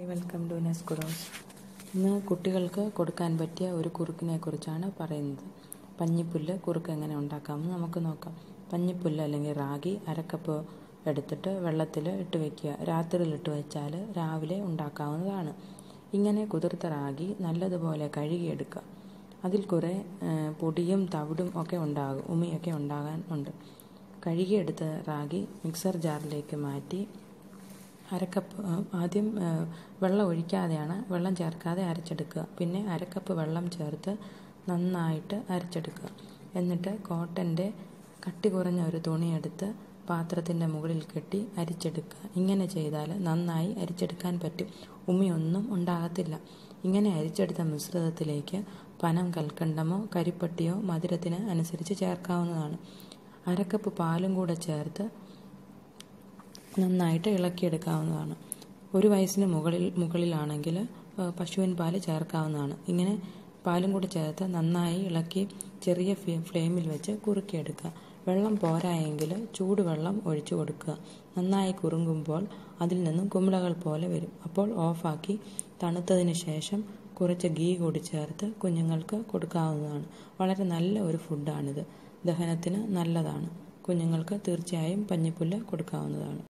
welcome to നെസ്കുറോസ് ഇന്ന് കുട്ടികൾക്ക് കൊടുക്കാൻ പറ്റിയ ഒരു കുറുക്കിനെ കുറിച്ചാണ് പറയുന്നത് പഞ്ഞിപ്പുല്ല് കുറുക്ക് എങ്ങനെ ഉണ്ടാക്കാമെന്ന് നമുക്ക് നോക്കാം പഞ്ഞിപ്പുല്ല് അല്ലെങ്കിൽ റാഗി അരക്കപ്പ് എടുത്തിട്ട് വെള്ളത്തിൽ ഇട്ട് വയ്ക്കുക രാത്രിയിൽ ഇട്ട് വെച്ചാൽ രാവിലെ ഉണ്ടാക്കാവുന്നതാണ് ഇങ്ങനെ കുതിർത്ത റാഗി നല്ലതുപോലെ കഴുകിയെടുക്കുക അതിൽ കുറേ പൊടിയും തവിടും ഒക്കെ ഉണ്ടാകും ഉമിയൊക്കെ ഉണ്ടാകാൻ ഉണ്ട് കഴുകിയെടുത്ത റാഗി മിക്സർ ജാറിലേക്ക് മാറ്റി അരക്കപ്പ് ആദ്യം വെള്ളം ഒഴിക്കാതെയാണ് വെള്ളം ചേർക്കാതെ അരച്ചെടുക്കുക പിന്നെ അരക്കപ്പ് വെള്ളം ചേർത്ത് നന്നായിട്ട് അരച്ചെടുക്കുക എന്നിട്ട് കോട്ടൻ്റെ കട്ടി കുറഞ്ഞ ഒരു തുണിയെടുത്ത് പാത്രത്തിൻ്റെ മുകളിൽ കെട്ടി അരിച്ചെടുക്കുക ഇങ്ങനെ ചെയ്താൽ നന്നായി അരിച്ചെടുക്കാൻ പറ്റും ഉമിയൊന്നും ഉണ്ടാകത്തില്ല ഇങ്ങനെ അരിച്ചെടുത്ത മിശ്രിതത്തിലേക്ക് പനം കൽക്കണ്ടമോ കരിപ്പട്ടിയോ മധുരത്തിന് അനുസരിച്ച് ചേർക്കാവുന്നതാണ് അരക്കപ്പ് പാലും കൂടെ ചേർത്ത് നന്നായിട്ട് ഇളക്കിയെടുക്കാവുന്നതാണ് ഒരു വയസ്സിന് മുകളിൽ മുകളിലാണെങ്കിൽ പശുവിൻ പാല് ചേർക്കാവുന്നതാണ് ഇങ്ങനെ പാലും കൂടി ചേർത്ത് നന്നായി ഇളക്കി ചെറിയ ഫ്ലെയിമിൽ വെച്ച് കുറുക്കിയെടുക്കുക വെള്ളം പോരായെങ്കിൽ ചൂടുവെള്ളം ഒഴിച്ചു കൊടുക്കുക നന്നായി കുറുങ്ങുമ്പോൾ അതിൽ നിന്നും കുമിളകൾ പോലെ വരും അപ്പോൾ ഓഫാക്കി തണുത്തതിന് ശേഷം കുറച്ച് ഗീ കൂടി ചേർത്ത് കുഞ്ഞുങ്ങൾക്ക് കൊടുക്കാവുന്നതാണ് വളരെ നല്ല ഒരു ഫുഡാണിത് ദഹനത്തിന് നല്ലതാണ് കുഞ്ഞുങ്ങൾക്ക് തീർച്ചയായും പഞ്ഞിപ്പുല്ല് കൊടുക്കാവുന്നതാണ്